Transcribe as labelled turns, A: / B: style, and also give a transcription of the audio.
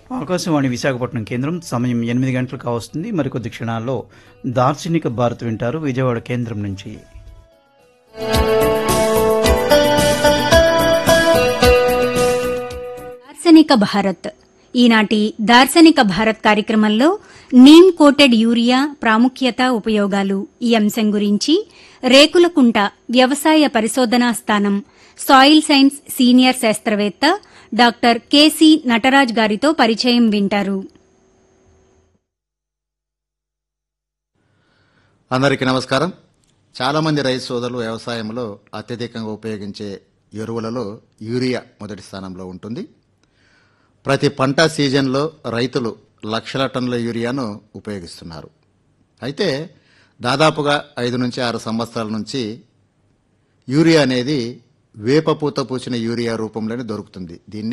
A: ఆకాశవాణి విశాఖపట్నం కేంద్రం సమయం ఎనిమిది గంటలకు కావస్తుంది మరికొద్ది క్షణాల్లో దార్శనిక భారత్ వింటారు విజయవాడ కేంద్రం నుంచి
B: దార్శనిక భారత్ ఈనాటి దార్శనిక భారత్ కార్యక్రమంలో నీమ్ కోటెడ్ యూరియా ప్రాముఖ్యత ఉపయోగాలు ఈ అంశం గురించి రేకులకుంట వ్యవసాయ పరిశోధనా స్థానం సాయిల్ సైన్స్ సీనియర్ శాస్త్రవేత్త డాక్టర్ కెసి నటరాజ్ గారితో పరిచయం వింటారు
C: అందరికీ నమస్కారం చాలామంది రైతు సోదరులు వ్యవసాయంలో అత్యధికంగా ఉపయోగించే ఎరువులలో యూరియా మొదటి స్థానంలో ఉంటుంది ప్రతి పంట సీజన్లో రైతులు లక్షల టన్నుల యూరియాను ఉపయోగిస్తున్నారు అయితే దాదాపుగా ఐదు నుంచి ఆరు సంవత్సరాల నుంచి యూరియా అనేది వేప పూత పూసిన యూరియా రూపంలోనే దొరుకుతుంది దీన్ని